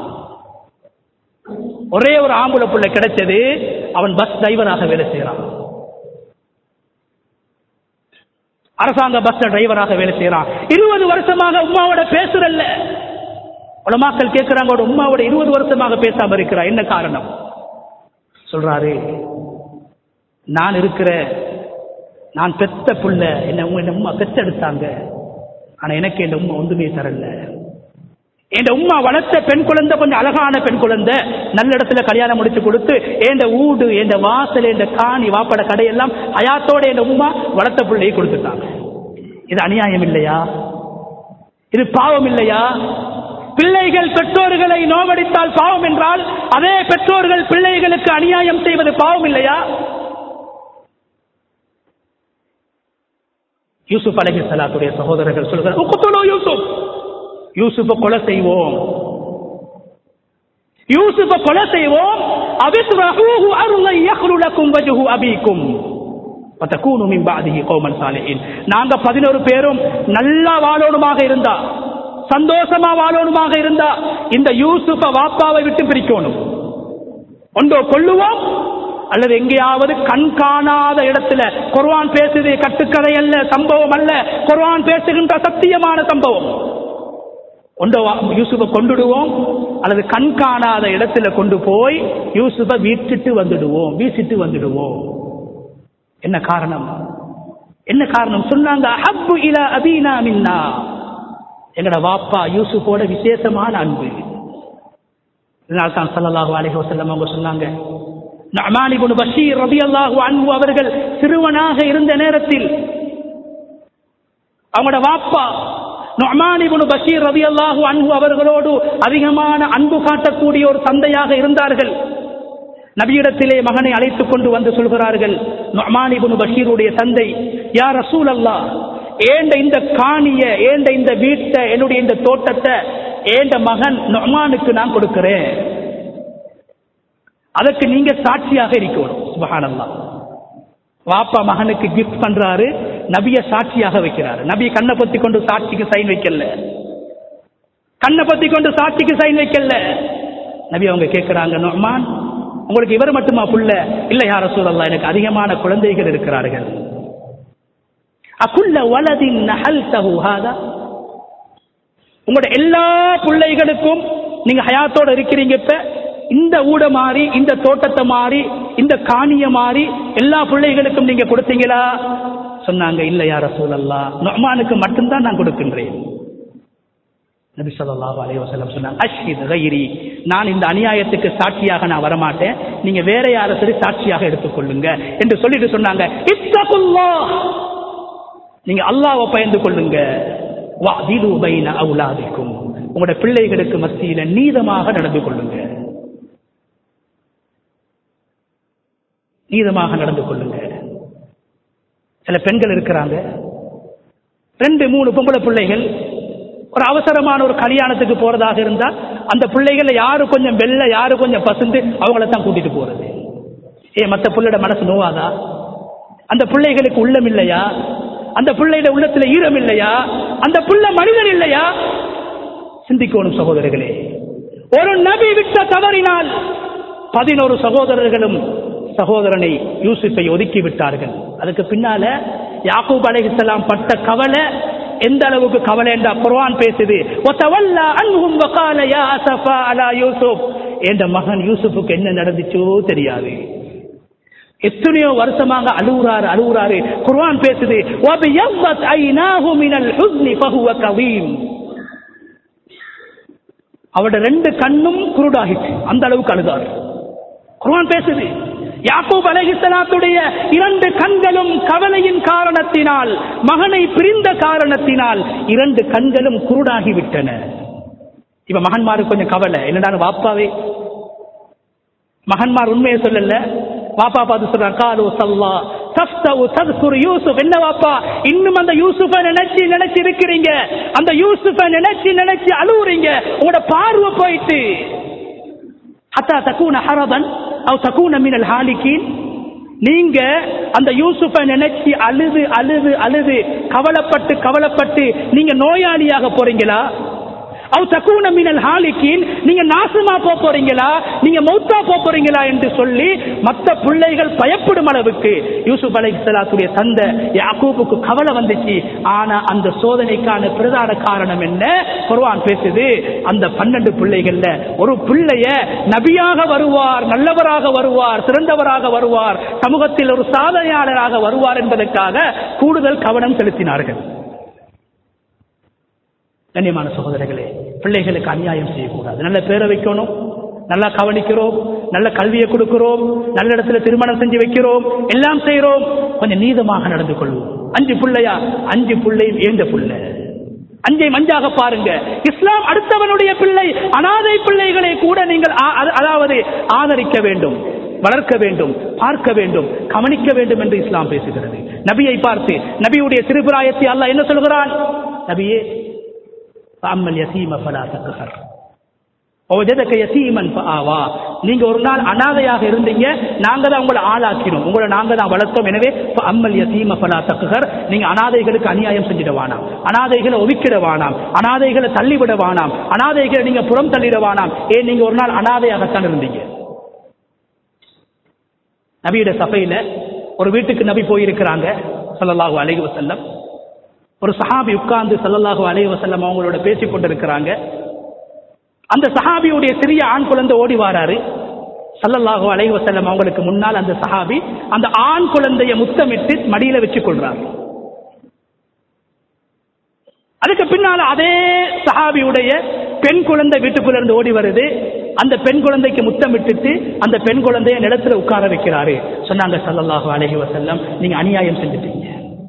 ஒரே ஒரு ஆம்பளை புள்ள கிடைச்சது அவன் பஸ் டிரைவராக வேலை செய்யறான் அரசாங்க பஸ் டிரைவராக வேலை செய்யறான் இருபது வருஷமாக உமாவோட பேசுறல்ல உலமாக்கள் கேட்கிறாங்க உமாவோட இருபது வருஷமாக பேசாம இருக்கிறா என்ன காரணம் சொல்றாரு நான் இருக்கிற நான் பெத்த புள்ள என்ன உங்க என்ன உம்மா பெத்தெடுத்தாங்க ஆனா எனக்கு என் உம்மா ஒன்றுமே தரல என் உம்மா வளர்த்த பெண் குழந்தை கொஞ்சம் அழகான பெண் குழந்தை நல்ல இடத்துல கல்யாணம் முடிச்சு கொடுத்து என் ஊடு என் வாசல் என் காணி வாப்பட கடையெல்லாம் அயாத்தோட என் உம்மா வளர்த்த பிள்ளையை கொடுத்துட்டாங்க இது அநியாயம் இல்லையா இது பாவம் இல்லையா பிள்ளைகள் பெற்றோர்களை நோவடித்தால் பாவம் என்றால் அதே பெற்றோர்கள் பிள்ளைகளுக்கு அநியாயம் செய்வது பாவம் இல்லையா யூசுப் அலஹி சலாத்துடைய சகோதரர்கள் சொல்கிறார் "உக்துலு யூசுப் யூசுப்ப கொலை செய்வோம் யூசுப்ப கொலை செய்வோம் அபிஸ்ரஹூஹு அருளை யஹ்லு லக்கும் வஜ்ஹு அபீக்கும் வதகூனு மின் பாதிஹி கௌமன் சாலிஹீன் நாங்க 11 பேரும் நல்லா வாழணுமாக இருந்தா சந்தோஷமா வாழணுமாக இருந்தா இந்த யூசுப்ப வாப்பாவை விட்டு பிரிக்கணும் ஒன்றோ கொள்ளுவோம் அல்லது எங்கேயாவது கண் காணாத இடத்துல குர்ஆன் பேசுது கட்டுக்கதை அல்ல சம்பவம் அல்ல குர்ஆன் பேசுகின்ற சத்தியமான சம்பவம் ஒன்றோ யூசுஃபை கொண்டுடுவோம் அல்லது கண் காணாத இடத்துல கொண்டு போய் யூசுஃபை வீட்டுட்டு வந்துடுவோம் வீசிட்டு வந்துடுவோம் என்ன காரணம் என்ன காரணம் சொன்னாங்க அஹப்பு இல அபீனா மின்னா எங்கட வாப்பா யூசுஃபோட விசேஷமான அன்பு இதனால் தான் ஸல்லல்லாஹு அலைஹி வஸல்லம் அவங்க சொன்னாங்க நஅமான் இப்னு பஷீர் ரலியல்லாஹு அன்ஹு அவர்கள் சிறுவனாக இருந்த நேரத்தில் அவங்களோட வாப்பா நொமான் இப்னு பஷீர் ரலியல்லாஹு அன்ஹு அவர்களோடு அதிகமான அன்பு காட்டக்கூடிய ஒரு தந்தையாக இருந்தார்கள் நபியிடத்திலே மகனை அழைத்துக் கொண்டு வந்து சொல்கிறார்கள் நொமான் இப்னு பஷீருடைய தந்தை யார் ரசூல் அல்லாஹ் ஏண்ட இந்த காணிய ஏண்ட இந்த வீட்டை என்னுடைய இந்த தோட்டத்தை ஏண்ட மகன் நொமானுக்கு நான் கொடுக்கிறேன் அதற்கு நீங்க சாட்சியாக இருக்கணும் சுபஹானல்லாஹ் வாப்பா மகனுக்கு கிஃப்ட் பண்றாரு நபிய சாட்சியாக வைக்கிறாரு நபி கண்ணை பத்தி கொண்டு சாட்சிக்கு சைன் வைக்கல கண்ணை பத்தி கொண்டு சாட்சிக்கு சைன் வைக்கல நபி அவங்க கேட்கிறாங்க நொமான் உங்களுக்கு இவர் மட்டுமா புள்ள இல்ல யார சூழல்லா எனக்கு அதிகமான குழந்தைகள் இருக்கிறார்கள் அக்குள்ள வலதின் நகல் தகுஹாதா உங்களோட எல்லா பிள்ளைகளுக்கும் நீங்க ஹயாத்தோட இருக்கிறீங்க இப்ப இந்த ஊட மாறி இந்த தோட்டத்தை மாறி இந்த காணிய மாறி எல்லா பிள்ளைகளுக்கும் நீங்க கொடுத்தீங்களா சொன்னாங்க இல்ல யார சூழல்லா நொமானுக்கு மட்டும்தான் நான் கொடுக்கின்றேன் நபி ஸல்லல்லாஹு அலைஹி வஸல்லம் சொன்னாங்க அஷ்ஹித் கைரி நான் இந்த அநியாயத்துக்கு சாட்சியாக நான் வரமாட்டேன் நீங்க வேற யாரை சரி சாட்சியாக எடுத்துக்கொள்ளுங்க என்று சொல்லிட்டு சொன்னாங்க இத்தகுல்லாஹ் நீங்க அல்லாஹ்வை பயந்து கொள்ளுங்க வஅதிலு பைன அவுலாதிக்கும் உங்களுடைய பிள்ளைகளுக்கு மத்தியில நீதமாக நடந்து கொள்ளுங்க நீதமாக நடந்து கொள்ளுங்க சில பெண்கள் இருக்கிறாங்க ரெண்டு மூணு பொம்பளை பிள்ளைகள் ஒரு அவசரமான ஒரு கல்யாணத்துக்கு போறதாக இருந்தா அந்த பிள்ளைகளை யாரு கொஞ்சம் வெள்ள யாரு கொஞ்சம் பசுந்து அவங்கள தான் கூட்டிட்டு போறது ஏ மத்த பிள்ளையோட மனசு நோவாதா அந்த பிள்ளைகளுக்கு உள்ளம் இல்லையா அந்த பிள்ளையோட உள்ளத்துல ஈரம் இல்லையா அந்த பிள்ளை மனிதன் இல்லையா சிந்திக்கணும் சகோதரர்களே ஒரு நபி விட்ட தவறினால் பதினோரு சகோதரர்களும் சகோதரனை யூசுஃபை ஒதுக்கி விட்டார்கள் அதுக்கு பின்னால யாக்கூப் அலைஹிஸ்ஸலாம் பட்ட கவலை எந்த அளவுக்கு கவலை என்றா குர்ஆன் பேசுது ஒத்தவல்லா அன்ஹும் வகால யா அஸஃபா அலா யூசுப் என்ற மகன் யூசுஃபுக்கு என்ன நடந்துச்சோ தெரியாது எத்தனையோ வருஷமாக அழுகுறாரு அழுகுறாரு குர்ஆன் பேசுது வபியவ்வத் ஐனாஹு மினல் ஹுஸ்னி ஃபஹுவ கவீம் அவட ரெண்டு கண்ணும் குருடாகிச்சு அந்த அளவுக்கு அழுதார் குர்ஆன் பேசுது யாக்கூப் அலைஹிஸ்ஸலாத்துடைய இரண்டு கண்களும் கவலையின் காரணத்தினால் மகனை பிரிந்த காரணத்தினால் இரண்டு கண்களும் குருடாகி விட்டன இப்ப மகன்மாருக்கு கொஞ்சம் கவலை என்னடா வாப்பாவே மகன்மார் உண்மையை சொல்லல பாப்பா பார்த்து சொல்றாங்க காலு சல்லா தஃப்தவு தذكر யூசுப் என்ன வாப்பா இன்னும் அந்த யூசுஃபை நினைச்சு நினைச்சு இருக்கிறீங்க அந்த யூசுஃபை நினைச்சு நினைச்சு அழுவுறீங்க உங்களோட பார்வை போயிட்டு ஹத்தா தக்கூன ஹரபன் அவ் தக்கூன மினல் ஹாலிகீன் நீங்க அந்த யூசுஃபை நினைச்சு அழுது அழுது அழுது கவலைப்பட்டு கவலைப்பட்டு நீங்க நோயாளியாக போறீங்களா அவ் தக்கூன மினல் ஹாலிக்கின் நீங்க நாசமா போக போறீங்களா நீங்க மௌத்தா போக போறீங்களா என்று சொல்லி மத்த பிள்ளைகள் பயப்படும் அளவுக்கு யூசுப் அலைஹிஸ்ஸலாத்துடைய தந்தை யாக்கூபுக்கு கவலை வந்துச்சு ஆனா அந்த சோதனைக்கான பிரதான காரணம் என்ன குர்ஆன் பேசுது அந்த பன்னெண்டு பிள்ளைகள்ல ஒரு பிள்ளைய நபியாக வருவார் நல்லவராக வருவார் சிறந்தவராக வருவார் சமூகத்தில் ஒரு சாதனையாளராக வருவார் என்பதற்காக கூடுதல் கவனம் செலுத்தினார்கள் கண்ணியமான சகோதரர்களே பிள்ளைகளுக்கு அநியாயம் செய்யக்கூடாது நல்ல பேரை வைக்கணும் நல்லா கவனிக்கிறோம் நல்ல கல்வியை கொடுக்கிறோம் நல்ல இடத்துல திருமணம் செஞ்சு வைக்கிறோம் எல்லாம் செய்யறோம் கொஞ்சம் நீதமாக நடந்து கொள்வோம் அஞ்சு பிள்ளையா அஞ்சு பிள்ளையும் ஏந்த பிள்ளை அஞ்சை மஞ்சாக பாருங்க இஸ்லாம் அடுத்தவனுடைய பிள்ளை அனாதை பிள்ளைகளை கூட நீங்கள் ஆ- அது- அதாவது ஆதரிக்க வேண்டும் வளர்க்க வேண்டும் பார்க்க வேண்டும் கவனிக்க வேண்டும் என்று இஸ்லாம் பேசுகிறது நபியை பார்த்து நபியுடைய திருபிராயத்தை அல்லாஹ் என்ன சொல்கிறான் நபியே فأما اليتيم فلا تقهر ووجدك يتيما فآوى நீங்க ஒரு நாள் அனாதையாக இருந்தீங்க நாங்க தான் உங்களை ஆளாக்கினோம் உங்களை நாங்க தான் வளர்த்தோம் எனவே அம்மல் யதீம ஃபலா தக்குகர் நீங்க அனாதைகளுக்கு அநியாயம் செஞ்சிட வேணாம் அனாதைகளை ஒதுக்கிட வேணாம் அனாதைகளை தள்ளிவிட வேணாம் அனாதைகளை நீங்க புறம் தள்ளிட வேணாம் ஏன் நீங்க ஒரு நாள் அனாதையாகத்தான் இருந்தீங்க நபியோட சபையில ஒரு வீட்டுக்கு நபி போயிருக்கிறாங்க ஸல்லல்லாஹு அலைஹி வஸல்லம் ஒரு சஹாபி உட்கார்ந்து ஸல்லல்லாஹு அலைஹி வஸல்லம் அவங்களோட பேசிக் கொண்டிருக்கிறாங்க அந்த சஹாபியுடைய சிறிய ஆண் குழந்தை ஓடி வாராரு ஸல்லல்லாஹு அலைஹி வஸல்லம் அவங்களுக்கு முன்னால் அந்த சஹாபி அந்த ஆண் குழந்தைய முத்தமிட்டு மடியில வச்சு கொள்றார் அதுக்கு பின்னால அதே சஹாபியுடைய பெண் குழந்தை வீட்டுக்குள்ள இருந்து ஓடி வருது அந்த பெண் குழந்தைக்கு முத்தமிட்டுட்டு அந்த பெண் குழந்தைய நிலத்துல உட்கார வைக்கிறாரு சொன்னாங்க ஸல்லல்லாஹு அலைஹி வஸல்லம் நீங்க அநியாயம் செஞ்சுட்டீங்க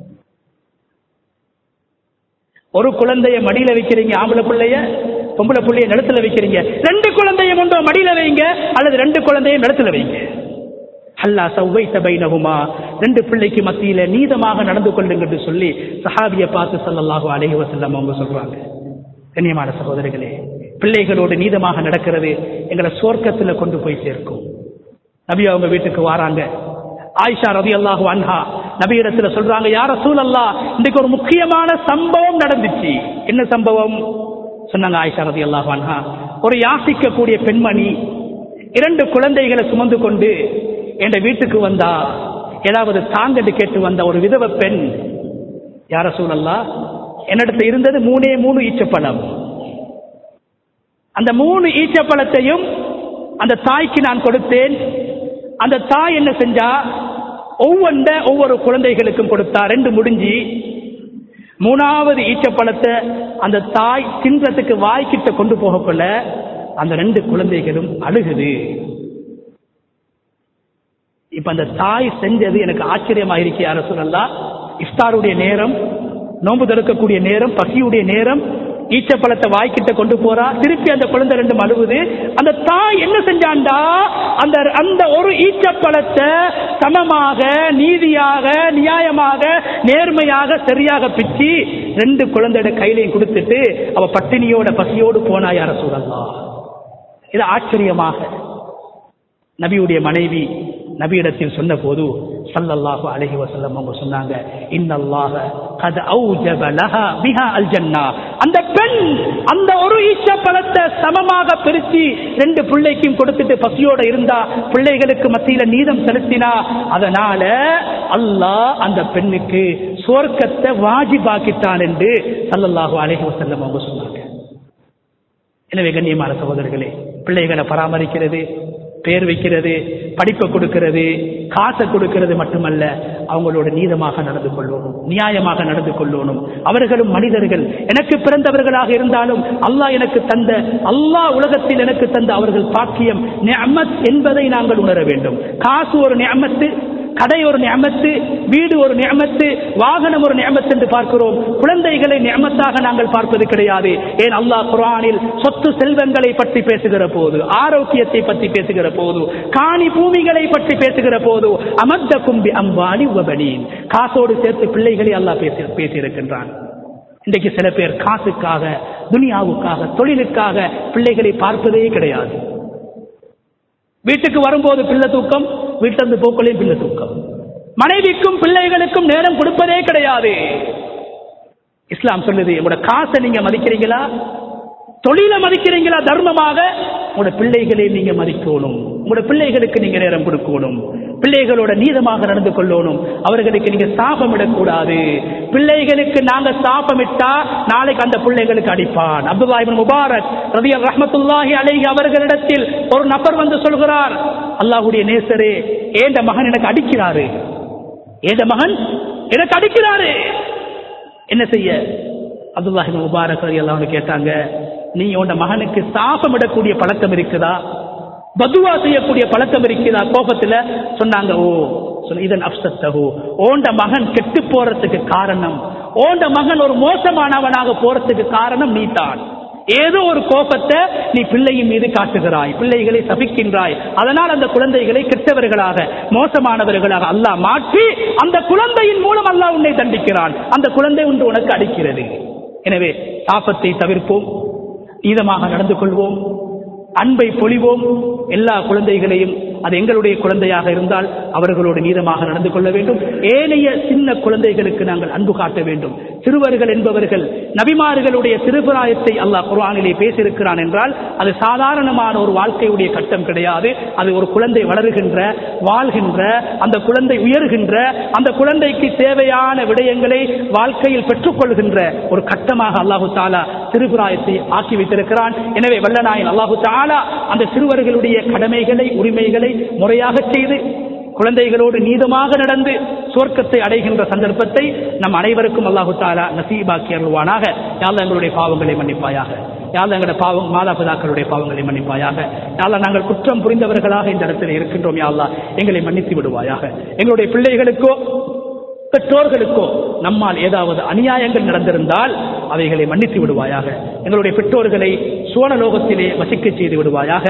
ஒரு குழந்தைய மடியில வைக்கிறீங்க ஆம்பளை பிள்ளைய பொம்பளை பிள்ளைய நிலத்துல வைக்கிறீங்க ரெண்டு குழந்தைய கொண்டு மடியில வைங்க அல்லது ரெண்டு குழந்தைய நிலத்துல வைங்க அல்லா சவ்வைத்த பைனகுமா ரெண்டு பிள்ளைக்கு மத்தியில நீதமாக நடந்து கொள்ளுங்க என்று சொல்லி சஹாபியை பார்த்து ஸல்லல்லாஹு அலைஹி வஸல்லம் அவங்க சொல்றாங்க கண்ணியமான சகோதரிகளே பிள்ளைகளோடு நீதமாக நடக்கிறது எங்களை சுவர்க்கத்துல கொண்டு போய் சேர்க்கும் நபி அவங்க வீட்டுக்கு வாராங்க ஆயிஷா ரதி அல்லாஹு அன்ஹா நபியிடத்துல சொல்றாங்க யார சூழல்லா இன்னைக்கு ஒரு முக்கியமான சம்பவம் நடந்துச்சு என்ன சம்பவம் சொன்னாங்க ஆயிஷா ரதி அல்லாஹு அன்ஹா ஒரு யாசிக்கக்கூடிய பெண்மணி இரண்டு குழந்தைகளை சுமந்து கொண்டு என் வீட்டுக்கு வந்தா ஏதாவது தாங்கட்டு கேட்டு வந்த ஒரு விதவ பெண் யார சூழல்லா என்னிடத்துல இருந்தது மூணே மூணு ஈச்சப்பழம் அந்த மூணு ஈச்சப்பழத்தையும் அந்த தாய்க்கு நான் கொடுத்தேன் அந்த தாய் என்ன செஞ்சா ஒவ்வொன்ற ஒவ்வொரு குழந்தைகளுக்கும் கொடுத்தா ரெண்டு முடிஞ்சு மூணாவது ஈச்சப்பழத்தை அந்த தாய் தின்றதுக்கு வாய்க்கிட்ட கொண்டு போகக்குள்ள அந்த ரெண்டு குழந்தைகளும் அழுகுது இப்ப அந்த தாய் செஞ்சது எனக்கு ஆச்சரியமா இருக்கு யார சொல்லலாம் இஃப்தாருடைய நேரம் நோன்பு தடுக்கக்கூடிய நேரம் பசியுடைய நேரம் ஈச்சப்பழத்தை வாய்க்கிட்ட கொண்டு போறா திருப்பி அந்த குழந்தை ரெண்டு அழுவுது அந்த தாய் என்ன செஞ்சாண்டா அந்த அந்த ஒரு ஈச்சப்பழத்தை சமமாக நீதியாக நியாயமாக நேர்மையாக சரியாக பிச்சு ரெண்டு குழந்தையோட கையிலையும் கொடுத்துட்டு அவ பட்டினியோட பசியோடு போனா யார சொல்லலாம் இது ஆச்சரியமாக நபியுடைய மனைவி நபியிடத்தில் சொன்ன போது சல்லல்லாஹு அலைஹி வஸல்லம் அவங்க சொன்னாங்க இன்னல்லாஹ கத் அவுஜப லஹா பிஹா அல் ஜன்னா அந்த பெண் அந்த ஒரு ஈச்ச பழத்தை சமமாக பிரிச்சு ரெண்டு பிள்ளைக்கும் கொடுத்துட்டு பசியோட இருந்தா பிள்ளைகளுக்கு மத்தியில நீதம் செலுத்தினா அதனால அல்லாஹ் அந்த பெண்ணுக்கு சுவர்க்கத்தை வாஜிபாக்கிட்டான் என்று சல்லல்லாஹு அலைஹி வஸல்லம் அவங்க சொன்னாங்க எனவே கண்ணியமான சகோதரர்களே பிள்ளைகளை பராமரிக்கிறது பேர் வைக்கிறது படிப்பை கொடுக்கிறது காசை கொடுக்கிறது மட்டுமல்ல அவங்களோட நீதமாக நடந்து கொள்ளணும் நியாயமாக நடந்து கொள்ளணும் அவர்களும் மனிதர்கள் எனக்கு பிறந்தவர்களாக இருந்தாலும் அல்லாஹ் எனக்கு தந்த அல்லாஹ் உலகத்தில் எனக்கு தந்த அவர்கள் பாக்கியம் நிஅமத் என்பதை நாங்கள் உணர வேண்டும் காசு ஒரு நியமத்து கடை ஒரு நியமத்து வீடு ஒரு நியமத்து வாகனம் ஒரு நியமத்து என்று பார்க்கிறோம் குழந்தைகளை நியமத்தாக நாங்கள் பார்ப்பது கிடையாது ஏன் அல்லாஹ் குரானில் சொத்து செல்வங்களை பற்றி பேசுகிற போது ஆரோக்கியத்தை பற்றி பேசுகிற போது காணி பூமிகளை பற்றி பேசுகிற போது அமர்ந்த கும்பி அம்பானி உபனீன் காசோடு சேர்த்து பிள்ளைகளை அல்லாஹ் பேசி பேசியிருக்கின்றான் இன்றைக்கு சில பேர் காசுக்காக துனியாவுக்காக தொழிலுக்காக பிள்ளைகளை பார்ப்பதே கிடையாது வீட்டுக்கு வரும்போது பிள்ளை தூக்கம் வீட்டிலிருந்து போக்கலையும் பிள்ளை தூக்கம் மனைவிக்கும் பிள்ளைகளுக்கும் நேரம் கொடுப்பதே கிடையாது இஸ்லாம் சொல்லுது உங்களோட காசை நீங்க மதிக்கிறீங்களா தொழிலை மதிக்கிறீங்களா தர்மமாக உங்களோட பிள்ளைகளை நீங்க மதிக்கணும் உங்களோட பிள்ளைகளுக்கு நீங்க நேரம் கொடுக்கணும் பிள்ளைகளோட நீதமாக நடந்து கொள்ளணும் அவர்களுக்கு நீங்க சாபம் இடக்கூடாது பிள்ளைகளுக்கு நாங்க சாபமிட்டா நாளைக்கு அந்த பிள்ளைகளுக்கு அடிப்பான் அப்துல்லா இப்னு முபாரக் ரதியல் ரஹ்மத்துல்லாஹி அலைஹி அவர்களிடத்தில் ஒரு நபர் வந்து சொல்கிறார் அல்லாஹ்வுடைய நேசரே ஏண்ட மகன் எனக்கு அடிக்கிறாரு ஏண்ட மகன் எனக்கு அடிக்கிறாரு என்ன செய்ய அப்துல்லாஹி இப்னு முபாரக் ரலியல்லாஹு அன்ஹு கேட்டாங்க நீ உன் மகனுக்கு சாபம் இடக்கூடிய பழக்கம் இருக்குதா பதுவா செய்யக்கூடிய பழக்கம் இருக்குதா கோபத்துல சொன்னாங்க ஓ சொன்ன இதன் அப்சத்தகு ஓண்ட மகன் கெட்டு போறதுக்கு காரணம் ஓண்ட மகன் ஒரு மோசமானவனாக போறதுக்கு காரணம் நீதான் ஏதோ ஒரு கோபத்தை நீ பிள்ளையின் மீது காட்டுகிறாய் பிள்ளைகளை சபிக்கின்றாய் அதனால் அந்த குழந்தைகளை கெட்டவர்களாக மோசமானவர்களாக அல்லாஹ் மாற்றி அந்த குழந்தையின் மூலம் அல்லாஹ் உன்னை தண்டிக்கிறான் அந்த குழந்தை ஒன்று உனக்கு அடிக்கிறது எனவே சாபத்தை தவிர்ப்போம் நீதமாக நடந்து கொள்வோம் அன்பை பொழிவோம் எல்லா குழந்தைகளையும் அது எங்களுடைய குழந்தையாக இருந்தால் அவர்களோடு நீதமாக நடந்து கொள்ள வேண்டும் ஏனைய சின்ன குழந்தைகளுக்கு நாங்கள் அன்பு காட்ட வேண்டும் சிறுவர்கள் என்பவர்கள் நபிமார்களுடைய சிறுபிராயத்தை அல்லாஹ் குர்ஆனிலே பேசியிருக்கிறான் என்றால் அது சாதாரணமான ஒரு வாழ்க்கையுடைய கட்டம் கிடையாது அது ஒரு குழந்தை வளருகின்ற வாழ்கின்ற அந்த குழந்தை உயர்கின்ற அந்த குழந்தைக்கு தேவையான விடயங்களை வாழ்க்கையில் பெற்றுக்கொள்கின்ற ஒரு கட்டமாக அல்லாஹு தாலா சிறுபிராயத்தை ஆக்கி வைத்திருக்கிறான் எனவே வல்லநாயன் அல்லாஹு தாலா அந்த சிறுவர்களுடைய கடமைகளை உரிமைகளை முறையாக செய்து குழந்தைகளோடு நீதமாக நடந்து சுவர்க்கத்தை அடைகின்ற சந்தர்ப்பத்தை நம் அனைவருக்கும் அல்லாஹு தாலா நசீபாக்கி அருள்வானாக யாழ்ல எங்களுடைய பாவங்களை மன்னிப்பாயாக யாழ்ல எங்களுடைய பாவம் மாதாபிதாக்களுடைய பாவங்களை மன்னிப்பாயாக யாழ்ல நாங்கள் குற்றம் புரிந்தவர்களாக இந்த இடத்தில் இருக்கின்றோம் யாழ்லா எங்களை மன்னித்து விடுவாயாக எங்களுடைய பிள்ளைகளுக்கோ பெற்றோர்களுக்கோ நம்மால் ஏதாவது அநியாயங்கள் நடந்திருந்தால் அவைகளை மன்னித்து விடுவாயாக எங்களுடைய பெற்றோர்களை சுவனலோகத்திலே வசிக்க செய்து விடுவாயாக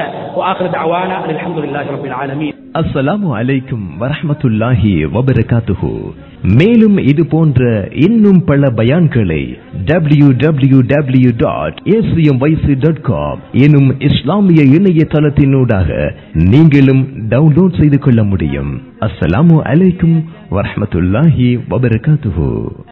அல்ஹம்துலில்லாஹி ரப்பில் ஆலமீன் அஸ்ஸலாமு அலைக்கும் வரஹ்மத்துல்லாஹி வபரகாத்துஹு மேலும் இது போன்ற இன்னும் பல பயான்களை W W W dot dot com எனும் இஸ்லாமிய இணையதளத்தினூடாக நீங்களும் டவுன்லோட் செய்து கொள்ள முடியும் அஸ்ஸலாமு அலைக்கும் வரஹ்மத்துல்லாஹி வபரகாத்துஹு